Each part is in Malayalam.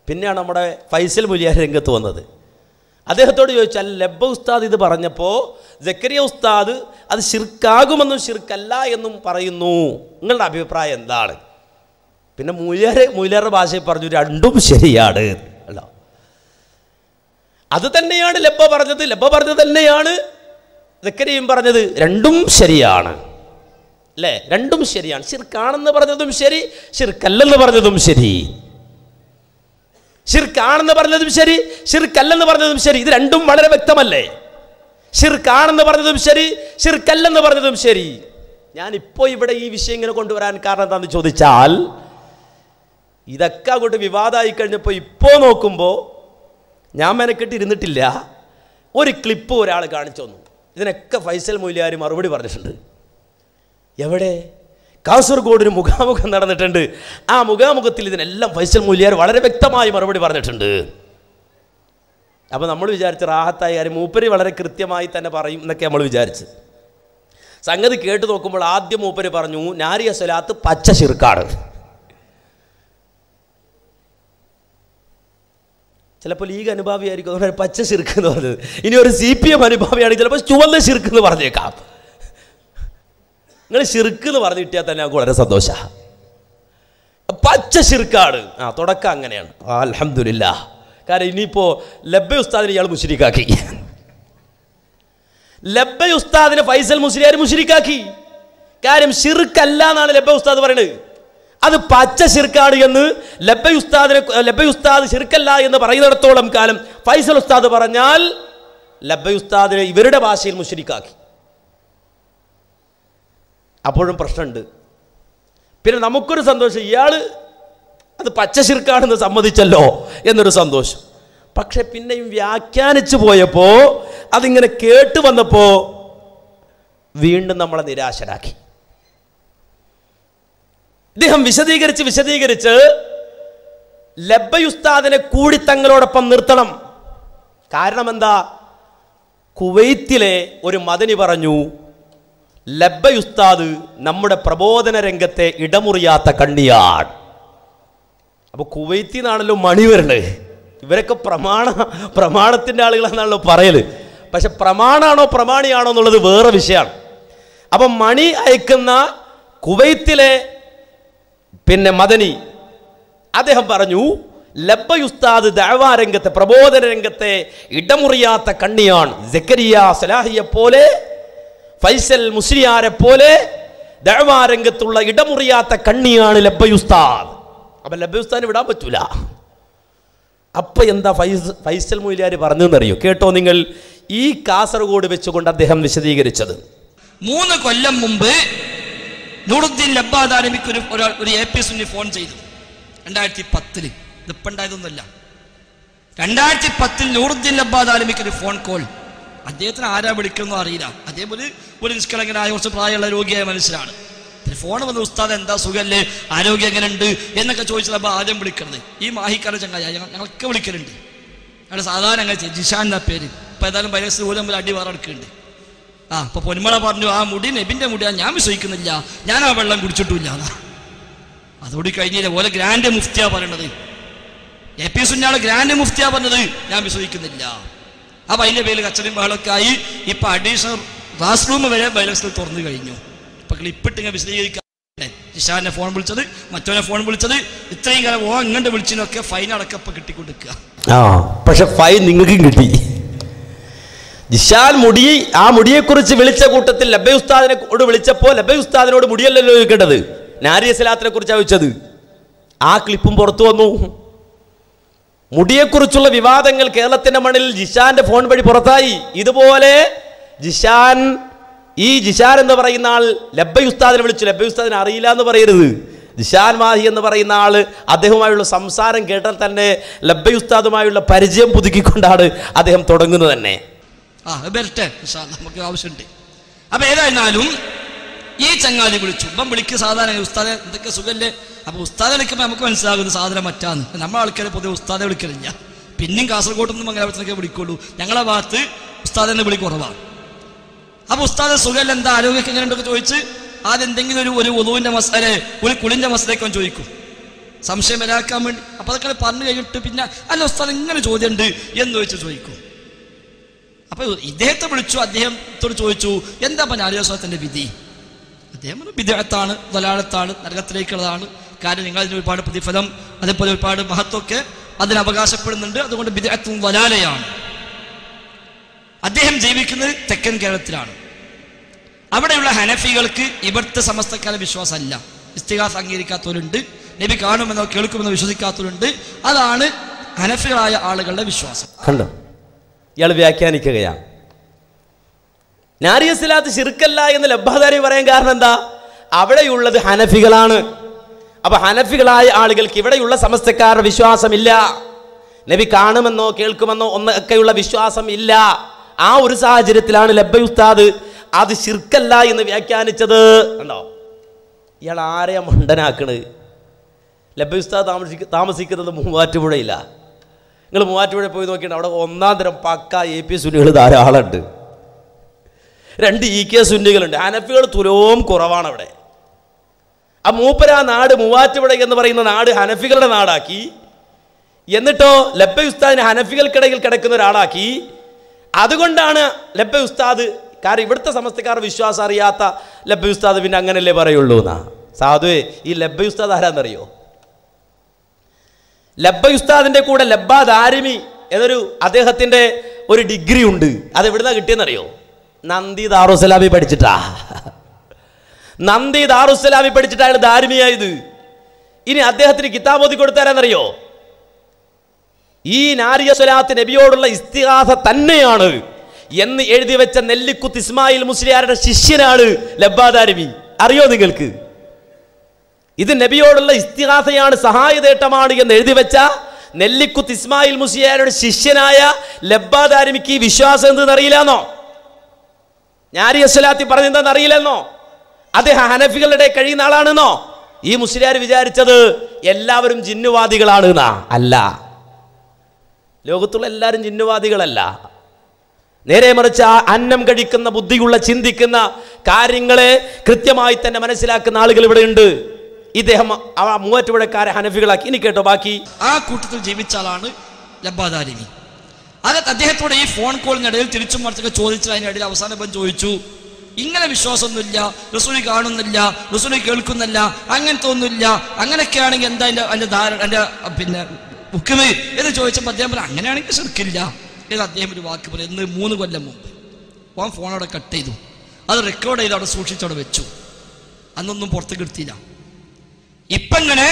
പിന്നെയാണ് നമ്മുടെ ഫൈസൽ മുലിയാർ രംഗത്ത് വന്നത് അദ്ദേഹത്തോട് ചോദിച്ചാൽ ലബ്ബ ഉസ്താദ് ഇത് പറഞ്ഞപ്പോൾ ജക്കരിയ ഉസ്താദ് അത് ഷിർക്കാകുമെന്നും ഷിർക്കല്ല എന്നും പറയുന്നു നിങ്ങളുടെ അഭിപ്രായം എന്താണ് പിന്നെ മുയർ മുയലറുടെ ഭാഷയിൽ പറഞ്ഞു രണ്ടും ശരിയാണ് അല്ല അത് തന്നെയാണ് ലബ്ബ പറഞ്ഞത് ലബ്ബ പറഞ്ഞത് തന്നെയാണ് ജക്കരിയും പറഞ്ഞത് രണ്ടും ശരിയാണ് അല്ലേ രണ്ടും ശരിയാണ് ഷിർക്കാണെന്ന് പറഞ്ഞതും ശരി ഷിർക്കല്ലെന്ന് പറഞ്ഞതും ശരി ഷിർക്കാണെന്ന് പറഞ്ഞതും ശരി ഷിർക്കല്ലെന്ന് പറഞ്ഞതും ശരി ഇത് രണ്ടും വളരെ വ്യക്തമല്ലേ ഷിർക്കാണെന്ന് പറഞ്ഞതും ശരി ഷിർക്കല്ലെന്ന് പറഞ്ഞതും ശരി ഞാൻ ഇപ്പോൾ ഇവിടെ ഈ വിഷയം ഇങ്ങനെ കൊണ്ടുവരാൻ കാരണം എന്താണെന്ന് ചോദിച്ചാൽ ഇതൊക്കെ അങ്ങോട്ട് വിവാദമായി കഴിഞ്ഞപ്പോൾ ഇപ്പോൾ നോക്കുമ്പോൾ ഞാൻ മെനക്കെട്ട് ഇരുന്നിട്ടില്ല ഒരു ക്ലിപ്പ് ഒരാൾ കാണിച്ചു തന്നു ഇതിനൊക്കെ ഫൈസൽ മൊയ്ലിയാർ മറുപടി പറഞ്ഞിട്ടുണ്ട് എവിടെ കാസർഗോഡ് ഒരു മുഖാമുഖം നടന്നിട്ടുണ്ട് ആ മുഖാമുഖത്തിൽ ഇതിനെല്ലാം ഫൈസൽ മൂല്യാർ വളരെ വ്യക്തമായി മറുപടി പറഞ്ഞിട്ടുണ്ട് അപ്പോൾ നമ്മൾ വിചാരിച്ച റാഹത്തായ കാര്യം മൂപ്പര് വളരെ കൃത്യമായി തന്നെ പറയും എന്നൊക്കെ നമ്മൾ വിചാരിച്ച് സംഗതി കേട്ട് നോക്കുമ്പോൾ ആദ്യം മൂപ്പര് പറഞ്ഞു നാരിയ സ്വലാത്ത് പച്ച ശിർക്കാണ് ചിലപ്പോൾ ലീഗ് അനുഭാവിയായിരിക്കും അതുകൊണ്ട് പച്ച ശിർക്ക് എന്ന് പറഞ്ഞത് ഇനി ഒരു സി പി എം അനുഭാവിയാണെങ്കിൽ ചിലപ്പോൾ ചുവന്ന ശിർക്ക് എന്ന് പറഞ്ഞേക്കാം നിങ്ങൾ ഷിർക്ക് എന്ന് പറഞ്ഞു കിട്ടിയാൽ തന്നെ നമുക്ക് വളരെ സന്തോഷമാണ് പച്ച ഷിർക്കാണ് ആ തുടക്കം അങ്ങനെയാണ് ആ അലഹമില്ല കാരണം ഇനിയിപ്പോൾ ലബ്ബ ഉസ്താദിനെ ഇയാൾ മുഷിരിക്കാക്കി ലബ്ബ ഉസ്താദിനെ ഫൈസൽ മുസ്ലിയാർ മുഷിരിക്കാക്കി കാര്യം ഷിർക്കല്ല എന്നാണ് ലബ്ബ ഉസ്താദ് പറയുന്നത് അത് പച്ച ഷിർക്കാണ് എന്ന് ലബ്ബ ഉസ്താദിനെ ലബ്ബ ഉസ്താദ് ഷിർക്കല്ല എന്ന് പറയുന്നിടത്തോളം കാലം ഫൈസൽ ഉസ്താദ് പറഞ്ഞാൽ ലബ്ബ ഉസ്താദിനെ ഇവരുടെ ഭാഷയിൽ മുഷിരിക്കാക്കി അപ്പോഴും പ്രശ്നമുണ്ട് പിന്നെ നമുക്കൊരു സന്തോഷം ഇയാൾ അത് പച്ചശിർക്കാണെന്ന് സമ്മതിച്ചല്ലോ എന്നൊരു സന്തോഷം പക്ഷെ പിന്നെയും വ്യാഖ്യാനിച്ചു പോയപ്പോൾ അതിങ്ങനെ കേട്ട് വന്നപ്പോൾ വീണ്ടും നമ്മളെ നിരാശരാക്കി ഇദ്ദേഹം വിശദീകരിച്ച് വിശദീകരിച്ച് ലബ്ബയുസ്താദിനെ കൂടി തങ്ങളോടൊപ്പം നിർത്തണം കാരണം എന്താ കുവൈത്തിലെ ഒരു മദനി പറഞ്ഞു ലബ്ബയുസ്താദ് നമ്മുടെ പ്രബോധന രംഗത്തെ ഇടമുറിയാത്ത കണ്ണിയാണ് അപ്പോൾ കുവൈത്തിൽ നിന്നാണല്ലോ മണി വരണത് ഇവരൊക്കെ പ്രമാണ പ്രമാണത്തിൻ്റെ ആളുകളാണെന്നാണല്ലോ പറയൽ പക്ഷെ പ്രമാണാണോ പ്രമാണിയാണോ എന്നുള്ളത് വേറെ വിഷയമാണ് അപ്പം മണി അയക്കുന്ന കുവൈത്തിലെ പിന്നെ മദനി അദ്ദേഹം പറഞ്ഞു ലബ്ബയുസ്താദ് ദഅവാ രംഗത്തെ പ്രബോധന രംഗത്തെ ഇടമുറിയാത്ത കണ്ണിയാണ് ജക്കരിയ സലാഹിയെ പോലെ ഫൈസൽ മുസ്ലിയാരെ പോലെ ദഅവാ രംഗത്തുള്ള ഇടമുറിയാത്ത കണ്ണിയാണ് ലബ്ബയുസ്താദ് അപ്പം ലബ്ബയുസ്താദിന് വിടാൻ പറ്റൂല അപ്പൊ എന്താ ഫൈസ് ഫൈസൽ മൊയ്ലിയാർ പറഞ്ഞതെന്നറിയോ കേട്ടോ നിങ്ങൾ ഈ കാസർഗോഡ് വെച്ചുകൊണ്ട് അദ്ദേഹം വിശദീകരിച്ചത് മൂന്ന് കൊല്ലം മുമ്പ് നൂറുദ്ദീൻ ലബ്ബാദ് ആരംഭിക്ക് ഒരു ഒരാൾ ഒരു എ പി സുന്നി ഫോൺ ചെയ്തു രണ്ടായിരത്തി പത്തില് ഇതിപ്പോൾ ഉണ്ടായതൊന്നുമല്ല രണ്ടായിരത്തി പത്തിൽ നൂറുദ്ദീൻ ലബ്ബാദ് ആരംഭിക്ക് ഒരു ഫോൺ കോൾ അദ്ദേഹത്തിന് ആരാ വിളിക്കുന്നോ അറിയില്ല അതേപോലെ ഒരു നിഷ്കളങ്കനായ കുറച്ച് പ്രായമുള്ള രോഗിയായ മനുഷ്യനാണ് ഫോൺ വന്ന് ഉസ്താദ് എന്താ സുഖല്ലേ ആരോഗ്യം എങ്ങനെ ഉണ്ട് എന്നൊക്കെ ചോദിച്ചപ്പോൾ ആദ്യം വിളിക്കുന്നത് ഈ മാഹിക്കാരുടെ ചങ്ങായ ഞങ്ങൾ ഞങ്ങളൊക്കെ വിളിക്കലുണ്ട് ഞങ്ങളുടെ സാധാരണ അങ്ങനെ ചെയ്യും. ജിഷാൻ എന്നാ പേര് ഇപ്പം ഏതായാലും വയസ്സ് പോലും തമ്മിൽ അടി വേറെ എടുക്കുന്നുണ്ട് ആ ഇപ്പൊ പൊന്മള പറഞ്ഞു ആ മുടി നബിന്റെ മുടിയാ ഞാൻ വിശ്വസിക്കുന്നില്ല ഞാൻ ആ വെള്ളം കുടിച്ചിട്ടില്ല എന്നാ അതോട് കഴിഞ്ഞില്ല ഓലെ ഗ്രാൻഡ് മുഫ്തിയാ പറയണത് എ പി സുന്നാള് ഗ്രാൻഡ് മുഫ്തിയാ പറഞ്ഞത് ഞാൻ വിശ്വസിക്കുന്നില്ല അപ്പൊ അതിന്റെ പേര് കച്ചറയും ബഹളമൊക്കെ ആയി ഇപ്പൊ അഡീഷണൽ ക്ലാസ് റൂം വരെ ബൈലക്സിൽ തുറന്നു കഴിഞ്ഞു ഇപ്പൊ ക്ലിപ്പിട്ട് ഇങ്ങനെ വിശദീകരിക്കാൻ ജിഷാനെ ഫോൺ വിളിച്ചത് മറ്റവനെ ഫോൺ വിളിച്ചത് ഇത്രയും കാലം ഓ ഇങ്ങോട്ട് വിളിച്ചതിനൊക്കെ ഫൈൻ അടക്കം ഇപ്പൊ കിട്ടിക്കൊടുക്കുക ആ പക്ഷെ ഫൈൻ നിങ്ങൾക്കും കിട്ടി ജിഷാൻ മുടി ആ മുടിയെക്കുറിച്ച് വിളിച്ച കൂട്ടത്തിൽ ലബൈ ഉസ്താദിനെ കൊണ്ട് വിളിച്ചപ്പോൾ ലബൈ ഉസ്താദിനോട് മുടിയല്ലല്ലോ ചോദിക്കേണ്ടത് നാരിയ സലാത്തിനെ കുറിച്ചാണ് ചോദിച്ചത് ആ ക്ലിപ്പും പുറത്തു വന്നു മുടിയെക്കുറിച്ചുള്ള വിവാദങ്ങൾ കേരളത്തിന്റെ മണ്ണിൽ ജിഷാന്റെ ഫോൺ വഴി പുറത്തായി ഇതുപോലെ ജിഷാൻ ഈ ജിഷാൻ എന്ന് പറയുന്ന ആൾ ലബ്ബൈ ഉസ്താദിനെ വിളിച്ചു ലബ്ബൈ ഉസ്താദിനെ അറിയില്ല എന്ന് പറയരുത് ജിഷാൻ മാഹി എന്ന് പറയുന്ന ആൾ അദ്ദേഹവുമായുള്ള സംസാരം കേട്ടാൽ തന്നെ ലബ്ബൈ ഉസ്താദുമായുള്ള പരിചയം പുതുക്കിക്കൊണ്ടാണ് അദ്ദേഹം തുടങ്ങുന്നത് തന്നെ ആ അത് വരട്ടെ ഇൻഷാ അല്ലാ, നമുക്ക് ആവശ്യമുണ്ട് അപ്പൊ ഏതായിരുന്നാലും ഈ ചങ്ങാതി വിളിച്ചു ഇപ്പം വിളിക്കുക സാധാരണ ഉസ്താദെ എന്തൊക്കെ സുഖല്ലേ അപ്പൊ ഉസ്താദെ വിളിക്കുമ്പോൾ നമുക്ക് മനസ്സിലാകുന്ന സാധനം മറ്റാന്ന് നമ്മളെ ആൾക്കാരെ പൊതുവെ ഉസ്താദെ വിളിക്കലില്ല പിന്നെയും കാസർഗോഡ് നിന്നും മംഗലാപുരത്തിനൊക്കെ വിളിക്കുള്ളൂ ഞങ്ങളെ ഭാഗത്ത് ഉസ്താദിനെ വിളി കുറവാണ് അപ്പൊ ഉസ്താദ് സുഖല്ല എന്താ ആരോഗ്യമൊക്കെ എങ്ങനെ ഉണ്ടൊക്കെ ചോദിച്ച് ആദ്യം എന്തെങ്കിലും ഒരു ഒരു ഒതുവിന്റെ മസാല ഒരു കുളിന്റെ മസാലയൊക്കെ അവൻ ചോദിക്കും സംശയം വരാക്കാൻ വേണ്ടി അപ്പൊ അതൊക്കെ പറഞ്ഞു കഴിഞ്ഞിട്ട് പിന്നെ അല്ല ഉസ്താദ് ഇങ്ങനെ ചോദ്യമുണ്ട് എന്ന് വെച്ച് ചോദിക്കും അപ്പൊ ഇദ്ദേഹത്തെ വിളിച്ചു അദ്ദേഹത്തോട് ചോദിച്ചു എന്താ പറഞ്ഞ ആലോചനത്തിന്റെ വിധി അദ്ദേഹം പറഞ്ഞു, വിദേഹത്താണ് ദലാളത്താണ് നരകത്തിലേക്കുള്ളതാണ് കാര്യം നിങ്ങൾ അതിന് ഒരുപാട് പ്രതിഫലം അതേപോലെ ഒരുപാട് മഹത്വമൊക്കെ അതിന് അവകാശപ്പെടുന്നുണ്ട് അതുകൊണ്ട് വിദേഹത്തും വലാലയാണ് അദ്ദേഹം ജീവിക്കുന്നത് തെക്കൻ കേരളത്തിലാണ് അവിടെയുള്ള ഹനഫികൾക്ക് ഇവിടുത്തെ സമസ്തക്കാരെ വിശ്വാസമല്ല ഇസ്തിഹാസ് അംഗീകരിക്കാത്തവരുണ്ട് നബി കാണുമെന്നോ കേൾക്കുമെന്നോ വിശ്വസിക്കാത്തവരുണ്ട് അതാണ് ഹനഫികളായ ആളുകളുടെ വിശ്വാസം കണ്ടോ ഇയാൾ വ്യാഖ്യാനിക്കുകയാണ് നാരിയസിലാത്ത് ശിർക്കല്ല എന്ന് ലബ്ബാദാരി പറയാൻ കാരണം എന്താ അവിടെയുള്ളത് ഹനഫികളാണ് അപ്പൊ ഹനഫികളായ ആളുകൾക്ക് ഇവിടെയുള്ള സമസ്തക്കാരുടെ വിശ്വാസമില്ല നബി കാണുമെന്നോ കേൾക്കുമെന്നോ ഒന്നൊക്കെയുള്ള വിശ്വാസം ഇല്ല ആ ഒരു സാഹചര്യത്തിലാണ് ലബ്ബ ഉസ്താദ് അത് ശിർക്കല്ല എന്ന് വ്യാഖ്യാനിച്ചത് കണ്ടോ ഇയാൾ ആരെയാ മണ്ടനാക്കണ് ലബ്ബ ഉസ്താദ് താമസിക്ക താമസിക്കുന്നത് മൂവാറ്റുപുഴയില്ല നിങ്ങൾ മൂവാറ്റുപുഴ പോയി നോക്കിയിട്ട് അവിടെ ഒന്നാം തരം പക്ക എ പി സുന്നികൾ ധാരാളമുണ്ട് രണ്ട് ഇ കെ സുന്നികളുണ്ട് ഹനഫികൾ തുലവും കുറവാണ് അവിടെ ആ മൂപ്പര ആ നാട് മൂവാറ്റുപുഴ എന്ന് പറയുന്ന നാട് ഹനഫികളുടെ നാടാക്കി എന്നിട്ടോ ലബ്ബ ഉസ്താദിനെ ഹനഫികൾക്കിടയിൽ കിടക്കുന്ന ഒരാളാക്കി അതുകൊണ്ടാണ് ലബ്ബ ഉസ്താദ് കാരണം ഇവിടുത്തെ സമസ്തക്കാർ വിശ്വാസം അറിയാത്ത ലബ്ബ ഉസ്താദ് പിന്നെ അങ്ങനല്ലേ പറയുള്ളൂ എന്നാ സാധുവേ ഈ ലബ്ബ ഉസ്താദ് ആരാന്നറിയോ ലബ്ബ ഉസ്താദിന്റെ കൂടെ ലബ്ബ ദാരിമി എന്നൊരു അദ്ദേഹത്തിന്റെ ഒരു ഡിഗ്രി ഉണ്ട് അത് എവിടുന്നാ കിട്ടിയെന്നറിയോ നന്ദി ദാറുസലാമി പഠിച്ചിട്ടാ നന്ദി ദാറുസലാമി പഠിച്ചിട്ടാ അയാൾ ദാരിമിയായത് ഇനി അദ്ദേഹത്തിന് കിതാബ് ഓതി കൊടുത്താരെന്നറിയോ ഈ നാരിയ സ്വലാത്ത് നബിയോടുള്ള ഇസ്തിഹാസ തന്നെയാണ് എന്ന് എഴുതി വെച്ച നെല്ലിക്കുത്ത് ഇസ്മായിൽ മുസ്ലിയാരുടെ ശിഷ്യനാണ് ലബ്ബാദാരിമി അറിയോ നിങ്ങൾക്ക് ഇത് നബിയോടുള്ള ഇസ്തിഹാസയാണ് സഹായതേട്ടമാണ് എന്ന് എഴുതി വെച്ച നെല്ലിക്കുത്ത് ഇസ്മായിൽ മുസിയാരുടെ ശിഷ്യനായ ലബ്ബാദാരിമിക്ക് ഈ വിശ്വാസം എന്തെന്ന് അറിയില്ലെന്നോ ഞാരി അസ്വലാത്തി പറഞ്ഞെന്തെന്ന് അറിയില്ലെന്നോ അദ്ദേഹം ഹനഫികളുടെ കഴിയുന്ന ആളാണെന്നോ ഈ മുസ്ലിയാർ വിചാരിച്ചത് എല്ലാവരും ജിന്നുവാദികളാണ് എന്നാ അല്ല ലോകത്തുള്ള എല്ലാവരും ജിന്നുവാദികളല്ല നേരെ മറിച്ച് ആ അന്നം കഴിക്കുന്ന ബുദ്ധിയുള്ള ചിന്തിക്കുന്ന കാര്യങ്ങളെ കൃത്യമായി തന്നെ മനസ്സിലാക്കുന്ന ആളുകൾ ഇവിടെയുണ്ട് ഇദ്ദേഹം ആ മൂവാറ്റുപുഴക്കാരെ ഹനഫികളാക്കി ഇനി കേട്ടോ ബാക്കി ആ കൂട്ടത്തിൽ ജീവിച്ച ആളാണ് ലബ്ബാദാരിമി അകത്ത് അദ്ദേഹത്തോട് ഈ ഫോൺ കോളിനിടയിൽ തിരിച്ചും മറിച്ചൊക്കെ ചോദിച്ചു അതിനിടയിൽ അവസാനം ഇപ്പം ചോദിച്ചു ഇങ്ങനെ വിശ്വാസമൊന്നുമില്ല റസൂലി കാണുന്നില്ല റസൂലി കേൾക്കുന്നില്ല അങ്ങനത്തെ ഒന്നുമില്ല അങ്ങനെയൊക്കെ ആണെങ്കിൽ എന്താ എൻ്റെ എൻ്റെ ധാരണ എൻ്റെ പിന്നെ ബുക്കിന് എന്ന് ചോദിച്ചപ്പോൾ അദ്ദേഹം പറഞ്ഞു അങ്ങനെയാണെങ്കിൽ ശരിക്കില്ല എന്ന് അദ്ദേഹം ഒരു വാക്ക് പറയും ഇന്ന് മൂന്ന് കൊല്ലം മുമ്പ് ഓൻ ഫോൺ അവിടെ കട്ട് ചെയ്തു അത് റെക്കോർഡ് ചെയ്ത് അവിടെ സൂക്ഷിച്ചവിടെ വെച്ചു അന്നൊന്നും പുറത്തേക്ക് എടുത്തില്ല ഇപ്പം ഇങ്ങനെ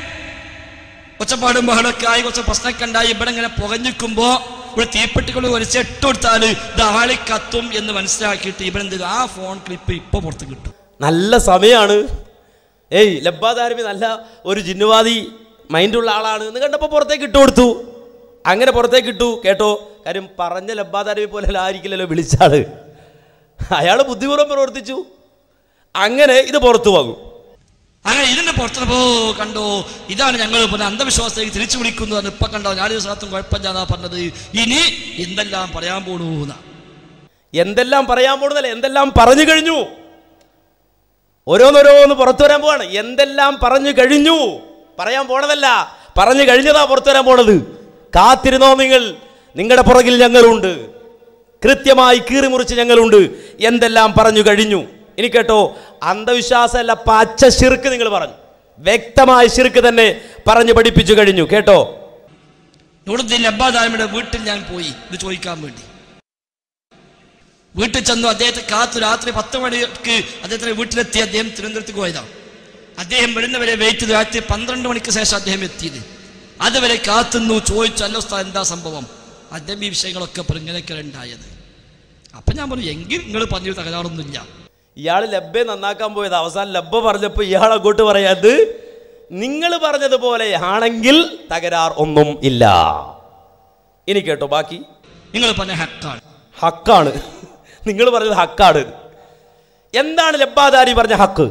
ഒച്ചപ്പാടും ബഹളമൊക്കെ ആയി കുറച്ച് പ്രശ്നമൊക്കെ ഉണ്ടായി ഇവിടെ ഇങ്ങനെ പുകഞ്ഞിക്കുമ്പോ ഇവിടെ തീപ്പെട്ടികൾ വലിച്ച് ഇട്ടുകൊടുത്താൽ ഇത് ആളി കത്തും എന്ന് മനസ്സിലാക്കിയിട്ട് ഇവിടെ എന്ത് ചെയ്തു? ആ ഫോൺ ക്ലിപ്പ് ഇപ്പൊ പുറത്ത് കിട്ടും നല്ല സമയമാണ് ഏയ് ലബ്ബാദാരിമി നല്ല ഒരു ജിന്നുവാദി മൈൻഡുള്ള ആളാണ് എന്ന് കണ്ടപ്പോൾ പുറത്തേക്ക് ഇട്ട് കൊടുത്തു അങ്ങനെ പുറത്തേക്ക് ഇട്ടു കേട്ടോ കാര്യം പറഞ്ഞ ലബ്ബാദാരിമി പോലെ ആയിരിക്കില്ലല്ലോ വിളിച്ചാള് അയാൾ ബുദ്ധിപൂർവ്വം പ്രവർത്തിച്ചു അങ്ങനെ ഇത് പുറത്തു പോകും അങ്ങനെ ഇതിന്റെ പുറത്തപ്പോ കണ്ടോ ഇതാണ് ഞങ്ങൾ പിന്നെ അന്ധവിശ്വാസത്തേക്ക് തിരിച്ചു വിളിക്കുന്നു എന്ന് ഇപ്പൊ കണ്ടോ ഞാൻ ദിവസത്തും കുഴപ്പമില്ലാന്നാ പറഞ്ഞത് ഇനി എന്തെല്ലാം പറയാൻ പോണൂന്ന എന്തെല്ലാം പറയാൻ പോണതല്ല എന്തെല്ലാം പറഞ്ഞു കഴിഞ്ഞു ഓരോന്നോരോന്ന് പുറത്തു വരാൻ പോവാണ് എന്തെല്ലാം പറഞ്ഞു കഴിഞ്ഞു പറയാൻ പോണതല്ല പറഞ്ഞു കഴിഞ്ഞതാ പുറത്തു വരാൻ പോണത് കാത്തിരുന്നോ നിങ്ങൾ നിങ്ങളുടെ പുറകിൽ ഞങ്ങളുണ്ട് കൃത്യമായി കീറി മുറിച്ച് ഞങ്ങളുണ്ട് എന്തെല്ലാം പറഞ്ഞു കഴിഞ്ഞു ഇനി കേട്ടോ അന്ധവിശ്വാസമല്ല പച്ച ശിർക്ക് നിങ്ങൾ പറഞ്ഞു വ്യക്തമായ ശിർക്ക് തന്നെ പറഞ്ഞു പഠിപ്പിച്ചു കഴിഞ്ഞു കേട്ടോ നൂറുദ്ദീൻ അബ്ബാദാമിയുടെ വീട്ടിൽ ഞാൻ പോയി ഇത് ചോദിക്കാൻ വേണ്ടി വീട്ടിൽ ചെന്നു അദ്ദേഹത്തെ കാത്തു രാത്രി പത്ത് മണിക്ക് അദ്ദേഹത്തിന്റെ വീട്ടിലെത്തി അദ്ദേഹം തിരുവനന്തപുരത്ത് പോയതാണ് അദ്ദേഹം വരുന്നവരെ വെയിറ്റ് ചെയ്ത് രാത്രി പന്ത്രണ്ട് മണിക്ക് ശേഷം അദ്ദേഹം എത്തിയത് അതുവരെ കാത്തുന്നു ചോദിച്ചു അല്ലോ ഉസ്താദ് എന്താ സംഭവം അദ്ദേഹം ഈ വിഷയങ്ങളൊക്കെ പറഞ്ഞു ഇങ്ങനെയൊക്കെ ഉണ്ടായത് അപ്പൊ ഞാൻ പറഞ്ഞു എങ്കിൽ നിങ്ങൾ പറഞ്ഞു തകരാറൊന്നുമില്ല ഇയാൾ ലബ്ബെ നന്നാക്കാൻ പോയത് അവസാനം ലബ്ബ പറഞ്ഞപ്പോൾ ഇയാൾ അങ്ങോട്ട് പറയാത് നിങ്ങൾ പറഞ്ഞതുപോലെ ആണെങ്കിൽ തകരാർ ഒന്നും ഇല്ല ഇനി കേട്ടോ ബാക്കി നിങ്ങൾ പറഞ്ഞ ഹക്കാണ് ഹക്കാണ് നിങ്ങൾ പറഞ്ഞത് ഹക്കാണ് എന്താണ് ലബ്ബാദാരി പറഞ്ഞ ഹക്ക്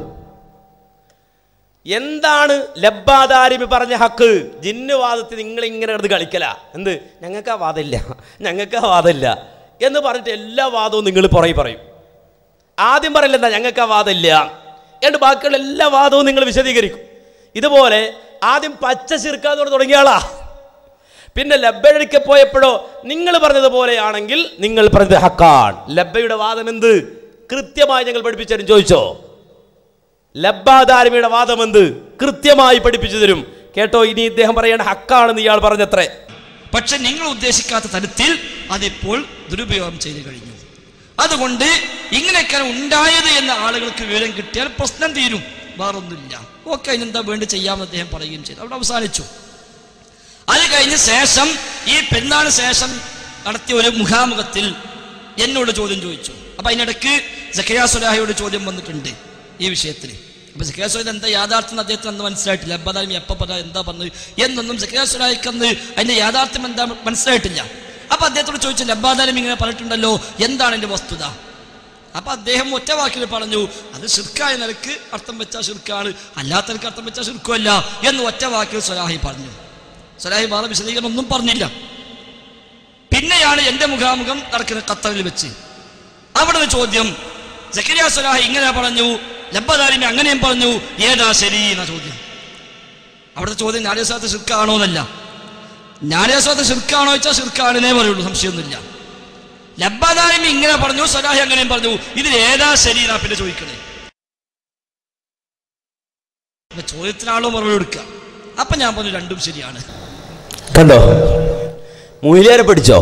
എന്താണ് ലബ്ബാദാരിമി പറഞ്ഞ ഹക്ക് ജിന്നുവാദത്തിൽ നിങ്ങൾ ഇങ്ങനെ കിടന്ന് കളിക്കല എന്ത് ഞങ്ങൾക്ക് ആ വാദമില്ല ഞങ്ങൾക്ക് ആ വാദമില്ല എന്ന് പറഞ്ഞിട്ട് എല്ലാ വാദവും നിങ്ങൾ പുറകെ പറയും ആദ്യം പറയില്ല എന്താ ഞങ്ങൾക്ക് ആ വാദമില്ല എന്നിട്ട് ബാക്കിയുള്ള എല്ലാ വാദവും നിങ്ങൾ വിശദീകരിക്കും ഇതുപോലെ ആദ്യം പച്ച ശിർക്കാന്നോട് തുടങ്ങിയ ആളാ പിന്നെ ലബ്ബയ്ക്ക് പോയപ്പോഴോ നിങ്ങൾ പറഞ്ഞതുപോലെയാണെങ്കിൽ നിങ്ങൾ പറഞ്ഞത് ഹക്കാൻ ലബ്ബയുടെ വാദം എന്ത് കൃത്യമായി ഞങ്ങൾ പഠിപ്പിച്ചു തരും ചോദിച്ചോ ലബ്ബാദാരമിയുടെ വാദം എന്ത് കൃത്യമായി പഠിപ്പിച്ചു തരും കേട്ടോ ഇനി ഇദ്ദേഹം പറയേണ്ട ഹക്കാണെന്ന് ഇയാൾ പറഞ്ഞത്രേ പക്ഷെ നിങ്ങൾ ഉദ്ദേശിക്കാത്ത തരത്തിൽ അതിപ്പോൾ ദുരുപയോഗം ചെയ്തു കഴിഞ്ഞു അതുകൊണ്ട് ഇങ്ങനെയൊക്കെ ഉണ്ടായത് എന്ന ആളുകൾക്ക് വിവരം കിട്ടിയാൽ പ്രശ്നം തീരും വേറൊന്നുമില്ല ഓക്കെ അതിനെന്താ വേണ്ടി ചെയ്യാമെന്ന് അദ്ദേഹം പറയുകയും ചെയ്തു അവിടെ അവസാനിച്ചു അത് കഴിഞ്ഞ് ശേഷം ഈ പെരുന്നാളിന് ശേഷം നടത്തിയ ഒരു മുഖാമുഖത്തിൽ എന്നോട് ചോദ്യം ചോദിച്ചു അപ്പൊ അതിനിടയ്ക്ക് സഖിയാ സുലാഹിയോട് ചോദ്യം വന്നിട്ടുണ്ട് ഈ വിഷയത്തിൽ അപ്പൊ സഖിയാ സുലാഹി എന്താ യാഥാർത്ഥ്യം എന്ന് അദ്ദേഹത്തിന് അന്ന് മനസ്സിലായിട്ടില്ല അബ്ബാദാലും എപ്പ പറഞ്ഞ എന്താ പറഞ്ഞത് എന്നൊന്നും സഖിയാ സുലാഹിക്ക് അന്ന് അതിന്റെ യാഥാർത്ഥ്യം എന്താ മനസ്സിലായിട്ടില്ല അപ്പൊ അദ്ദേഹത്തോട് ചോദിച്ചു ലബ്ബാദാലും ഇങ്ങനെ പറഞ്ഞിട്ടുണ്ടല്ലോ എന്താണ് എന്റെ വസ്തുത അപ്പൊ അദ്ദേഹം ഒറ്റ വാക്കിൽ പറഞ്ഞു അത് ഷിർക്കായ നിലക്ക് അർത്ഥം വെച്ചാൽ ഷിർക്കാണ് അല്ലാത്ത നിലക്ക് അർത്ഥം വെച്ചാൽ ഷിർക്കുമല്ല എന്ന് ഒറ്റ വാക്കിൽ സ്വലാഹി പറഞ്ഞു സ്വലാഹി വേറെ വിശദീകരണം ഒന്നും പറഞ്ഞില്ല പിന്നെയാണ് എന്റെ മുഖാമുഖം നടക്കുന്ന ഖത്തറിൽ വെച്ച് അവിടെ ഒരു ചോദ്യം സക്കരിയ സ്വലാഹി ഇങ്ങനെ പറഞ്ഞു ലബ്ബദാരിമി അങ്ങനെയും പറഞ്ഞു ഏതാ ശരി എന്ന ചോദ്യം അവിടുത്തെ ചോദ്യം ഞാനേസ്വാത്ത ഷിർക്കാണോ എന്നല്ല ഞാനേസ്വാത്ത ഷിർക്കാണോ വെച്ചാൽ ഷിർക്കാണെന്നേ പറയുള്ളൂ സംശയമൊന്നുമില്ല ലബ്ബദാരിമി ഇങ്ങനെ പറഞ്ഞു സ്വലാഹി അങ്ങനെയും പറഞ്ഞു ഇതിൽ ഏതാ ശരി എന്നാ പിന്നെ ചോദിക്കണേ അപ്പൊ ചോദ്യത്തിനാണോ മറുപടി കൊടുക്കുക അപ്പൊ ഞാൻ പറഞ്ഞു രണ്ടും ശരിയാണ് കണ്ടോ മൂല്യാരെ പഠിച്ചോ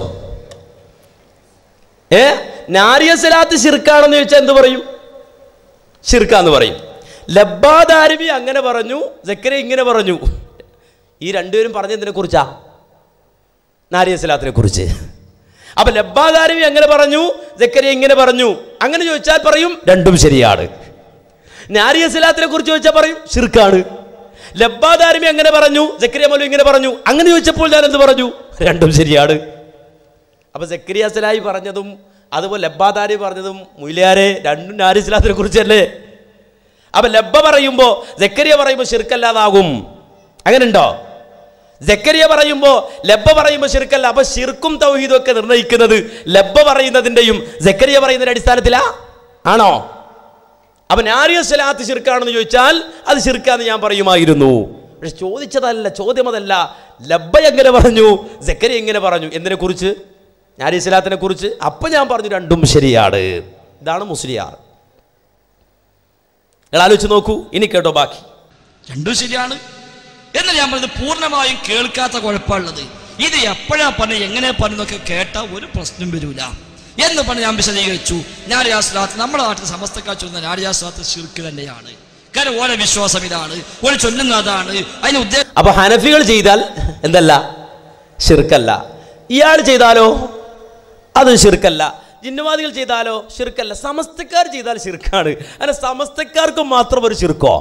ഏ നാരിയ സലാത്ത് ഷിർക്കാണെന്ന് ചോദിച്ചാൽ എന്ത് പറയും ഷിർക്കാന്ന് പറയും ലബ്ബാദാരബി അങ്ങനെ പറഞ്ഞു ജക്കര ഇങ്ങനെ പറഞ്ഞു ഈ രണ്ടുപേരും പറഞ്ഞതിനെ കുറിച്ചാ നാരിയ സലാത്തിനെ കുറിച്ച് അപ്പൊ ലബ്ബാദാരബി അങ്ങനെ പറഞ്ഞു ജക്കരിയ ഇങ്ങനെ പറഞ്ഞു അങ്ങനെ ചോദിച്ചാൽ പറയും രണ്ടും ശരിയാണ് നാരിയ സലാത്തിനെ കുറിച്ച് ചോദിച്ചാൽ പറയും ഷിർക്കാണ് ലബ്ബാദാരമി അങ്ങനെ പറഞ്ഞു ജക്കരിയ മൗലു ഇങ്ങനെ പറഞ്ഞു അങ്ങനെ ചോദിച്ചപ്പോൾ ഞാൻ എന്ത് പറഞ്ഞു രണ്ടും ശരിയാണ് അപ്പൊ ജക്കരിയ സലായി പറഞ്ഞതും അതുപോലെ ലബ്ബാദാരി പറഞ്ഞതും മുയിലാരെ രണ്ടും നാരി സലാത്തിനെ കുറിച്ചല്ലേ അപ്പൊ ലബ്ബ പറയുമ്പോ ജക്കരിയ പറയുമ്പോ ഷിർക്കല്ലാതാകും അങ്ങനെ ഉണ്ടോ ജക്കരിയ പറയുമ്പോ ലബ്ബ പറയുമ്പോ ഷിർക്കല്ല അപ്പൊ ഷിർക്കും തൗഹീദും ഒക്കെ നിർണ്ണയിക്കുന്നത് ലബ്ബ പറയുന്നതിന്റെയും ജക്കരിയ പറയുന്നതിന്റെ അടിസ്ഥാനത്തിലാ ആണോ അപ്പൊ നാരിയ സ്വലാത്ത് ശിർക്കാണെന്ന് ചോദിച്ചാൽ അത് ശിർക്കാന്ന് ഞാൻ പറയുമായിരുന്നു പക്ഷെ ചോദിച്ചതല്ല ചോദ്യം അതല്ല ലബ്ബ എങ്ങനെ പറഞ്ഞു ജക്കരി എങ്ങനെ പറഞ്ഞു എന്തിനെ കുറിച്ച് നാരിയ സ്വലാത്തിനെ കുറിച്ച് അപ്പൊ ഞാൻ പറഞ്ഞു രണ്ടും ശരിയാണ് ഇതാണ് മുസ്ലിയാർ നിങ്ങൾ ആലോചിച്ച് നോക്കൂ ഇനി കേട്ടോ ബാക്കി രണ്ടും ശരിയാണ് എന്നാൽ ഞാൻ പറഞ്ഞത് പൂർണ്ണമായും കേൾക്കാത്ത കുഴപ്പമുള്ളത് ഇത് എപ്പോഴാ പറഞ്ഞ എങ്ങനെ പറഞ്ഞൊക്കെ കേട്ട ഒരു പ്രശ്നം വരൂല എന്ന് പറഞ്ഞ് ഞാൻ വിശദീകരിച്ചു നാരിയാസ്ലാത്ത് നമ്മുടെ നാട്ടിൽ സമസ്തക്കാർ ചൊല്ലുന്ന നാരിയാസ്ലാത്ത് ശിർക്ക് തന്നെയാണ് കാരണം ഓരോ വിശ്വാസം ഇതാണ് ഓരോ ചൊല്ലുന്ന അതാണ് അതിന് ഉദ്ദേശം അപ്പൊ ഹനഫികൾ ചെയ്താൽ എന്തല്ല ഷിർക്കല്ല ഇയാൾ ചെയ്താലോ അത് ഷിർക്കല്ല ജിന്നുവാദികൾ ചെയ്താലോ ഷിർക്കല്ല സമസ്തക്കാർ ചെയ്താൽ ഷിർക്കാണ് അങ്ങനെ സമസ്തക്കാർക്ക് മാത്രം ഒരു ഷിർക്കോ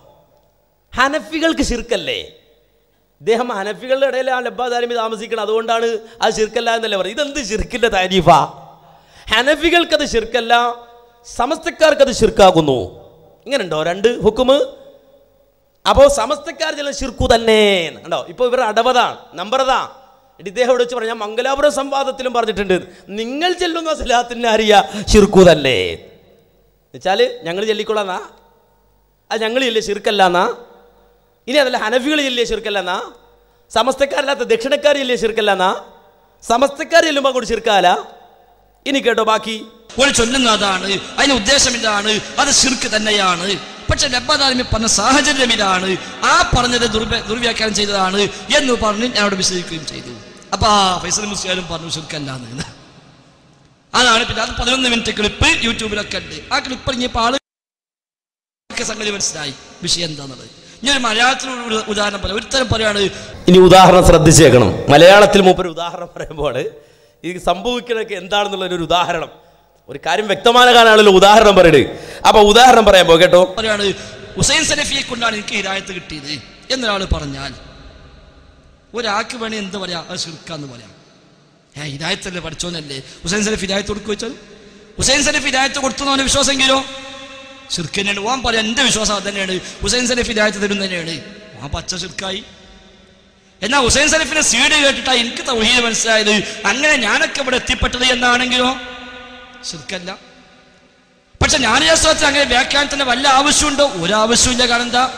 ഹനഫികൾക്ക് ഷിർക്കല്ലേ ഇദ്ദേഹം ഹനഫികളുടെ ഇടയിൽ ആ ലബ്ബാദാരിമി താമസിക്കണം അതുകൊണ്ടാണ് അത് ഷിർക്കല്ല എന്നല്ലേ പറയുന്നത് ഇതെന്ത് ഷിർക്കിന്റെ താരീഫ ഹനഫികൾക്കത് ഷിർക്കല്ല സമസ്തക്കാർക്കത് ഷിർക്കാകുന്നു ഇങ്ങനെയുണ്ടോ രണ്ട് ഹുക്കുമ് അപ്പോൾ സമസ്തക്കാർ ചില ഷിർക്കു തന്നെ കണ്ടോ ഇപ്പോൾ ഇവർ അടവതാണ് നമ്പറതാ എന്നിട്ട് ഇദ്ദേഹം ഇവിടെ വെച്ച് പറഞ്ഞാൽ മംഗലാപുരം സംവാദത്തിലും പറഞ്ഞിട്ടുണ്ട് നിങ്ങൾ ചെല്ലുന്ന സലാത്തിന് അറിയ ഷിർക്കു തന്നെ എന്നുവെച്ചാൽ ഞങ്ങൾ ചെല്ലിക്കൊള്ളാന്നാ അത് ഞങ്ങൾ ചെല്ലിയ ഷിർക്കല്ലാന്നാ ഇനി അതല്ല ഹനഫികൾ ചെല്ലിയ ഷിർക്കല്ലെന്നാ സമസ്തക്കാരല്ലാത്ത ദക്ഷിണക്കാർ ചെല്ലിയ ഷിർക്കല്ലെന്നാ സമസ്തക്കാർ ചെല്ലുമ്പോൾ അങ്ങോട്ട് ഷിർക്കാല ഇനി കേട്ടോ ബാക്കി ഒരു ചൊല്ലുന്ന അതാണ് അതിന് ഉദ്ദേശം ഇതാണ് അത് ശിർക്ക് തന്നെയാണ് പക്ഷെ ലബ്ബദാലിമി പറഞ്ഞ സാഹചര്യം ഇതാണ് ആ പറഞ്ഞത് ദുർവ്യ ദുർവ്യാഖ്യാനം ചെയ്തതാണ് എന്ന് പറഞ്ഞ് ഞാൻ അവിടെ വിശദീകരിക്കുകയും ചെയ്തു അപ്പൊ ആ ഫൈസൽ മുസ്ലിയാലും പറഞ്ഞു ശിർക്കല്ലാന്ന് അതാണ് പിന്നെ അത് പതിനൊന്ന് മിനിറ്റ് ക്ലിപ്പ് യൂട്യൂബിലൊക്കെ ഉണ്ട് ആ ക്ലിപ്പ് ഇറങ്ങിയപ്പോൾ ആളുകൾക്ക് സംഗതി മനസ്സിലായി വിഷയം എന്താണെന്നുള്ളത് ഞാൻ മലയാളത്തിലുള്ള ഒരു ഉദാഹരണം പറയാം ഒരുത്തരം പറയാണ് ഇനി ഉദാഹരണം ശ്രദ്ധിച്ചേക്കണം മലയാളത്തിൽ മൂപ്പര് ഉദാഹരണം പറയുമ്പോൾ ഇത് സംഭവിക്കണൊക്കെ എന്താണെന്നുള്ള ഒരു ഉദാഹരണം ഒരു കാര്യം വ്യക്തമാകാനാണല്ലോ ഉദാഹരണം പറയുന്നത് അപ്പൊ ഉദാഹരണം പറയാൻ കേട്ടോ പറയാണ് ഹുസൈൻ സലഫിയെ കൊണ്ടാണ് എനിക്ക് ഹിദായത്ത് കിട്ടിയത് എന്നൊരാൾ പറഞ്ഞാൽ ഒരാൾക്ക് വേണേ എന്ത് പറയാ അത് ശിർക്കാന്ന് പറയാം ഏ ഹിദായത്തല്ലേ പഠിച്ചോന്നല്ലേ ഹുസൈൻ സലഫ് ഹിദായത്ത് കൊടുക്കുക വെച്ചാൽ ഹുസൈൻ സലഫ് ഹിദായത്ത് കൊടുത്തു അവന്റെ വിശ്വാസമെങ്കിലോ ഷിർക്ക് തന്നെയാണ് ഓൻ പറയാം എന്റെ വിശ്വാസം അത് തന്നെയാണ് ഹുസൈൻ സലഫ് ഹിദായത്ത് തരും തന്നെയാണ് ആ പച്ച ഷിർക്കായി എന്നാൽ ഹുസൈൻ സലഫിനെ സീഡ് കേട്ടിട്ടാ എനിക്ക് തൗഹീദ് മനസ്സിലായത് അങ്ങനെ ഞാനൊക്കെ ഇവിടെ എത്തിപ്പെട്ടത് എന്നാണെങ്കിലോ ശിർക്കല്ല പക്ഷെ ജ്ഞാനശാസ്ത്രത്തിൽ അങ്ങനെ വ്യാഖ്യാനത്തിന് വല്ല ആവശ്യമുണ്ടോ ഒരാവശ്യമില്ല കാരണം എന്താ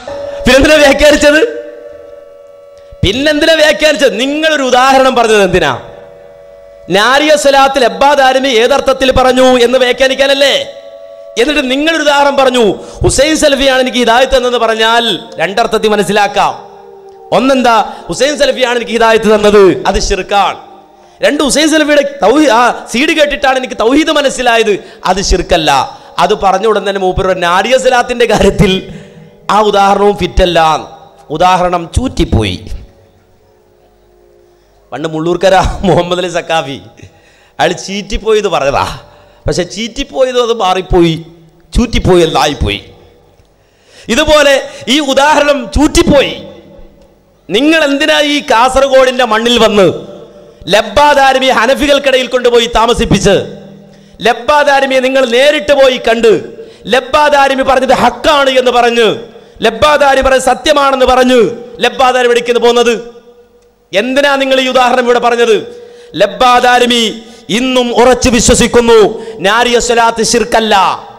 പിന്നെന്തിനാ വ്യാഖ്യാനിച്ചത് പിന്നെന്തിനാ വ്യാഖ്യാനിച്ചത് നിങ്ങളൊരു ഉദാഹരണം പറഞ്ഞത് എന്തിനാ നാരിയ സ്വലാത്തിൽ എബ്ബാദാരിമി ഏതർത്ഥത്തിൽ പറഞ്ഞു എന്ന് വ്യാഖ്യാനിക്കാനല്ലേ എന്നിട്ട് നിങ്ങളൊരു ഉദാഹരണം പറഞ്ഞു ഹുസൈൻ സലഫിയാണ് എനിക്ക് ഹിദായത്ത് തന്നെന്ന് പറഞ്ഞാൽ രണ്ടർത്ഥത്തിൽ മനസ്സിലാക്കാം ഒന്നെന്താ ഹുസൈൻ സലഫിയാണ് എനിക്ക് ഹിദായത്ത് തന്നത് അത് ഷിർക്കാണ് രണ്ട് ഹുസൈൻ സലഫിയുടെ തൗഹീ ആ സീഡ് കേട്ടിട്ടാണ് എനിക്ക് തൗഹീദ് മനസ്സിലായത് അത് ഷിർക്കല്ല അത് പറഞ്ഞ ഉടൻ തന്നെ മൂപ്പർ നാരിയ സ്വലാത്തിന്റെ കാര്യത്തിൽ ആ ഉദാഹരണവും ഫിറ്റല്ല ഉദാഹരണം ചൂറ്റിപ്പോയി പണ്ട് മുള്ളൂർക്കര മുഹമ്മദ് അലി സക്കാഫി അയാൾ ചീറ്റിപ്പോയത് പറഞ്ഞതാ പക്ഷെ ചീറ്റിപ്പോയത് അത് മാറിപ്പോയി ചൂറ്റിപ്പോയി എല്ലായിപ്പോയി ഇതുപോലെ ഈ ഉദാഹരണം ചൂറ്റിപ്പോയി നിങ്ങൾ എന്തിനാ ഈ കാസർഗോഡിന്റെ മണ്ണിൽ വന്ന് ലബ്ബാദാരിമിയെ ഹനഫികൾക്കിടയിൽ കൊണ്ടുപോയി താമസിപ്പിച്ച് ലബ്ബാദാരിമിയെ നിങ്ങൾ നേരിട്ട് പോയി കണ്ട് ലബ്ബാദാരിമി പറഞ്ഞത് ഹക്കാണ് എന്ന് പറഞ്ഞ് ലബ്ബാദാരി പറഞ്ഞത് സത്യമാണെന്ന് പറഞ്ഞ് ലബ്ബാദാരി വെടിക്കുന്നു പോകുന്നത് എന്തിനാ നിങ്ങൾ ഈ ഉദാഹരണം ഇവിടെ പറഞ്ഞത് ലബ്ബാദാരിമി ഇന്നും ഉറച്ചു വിശ്വസിക്കുന്നു നാരിയ സ്വലാത്ത് ശിർക്കല്ല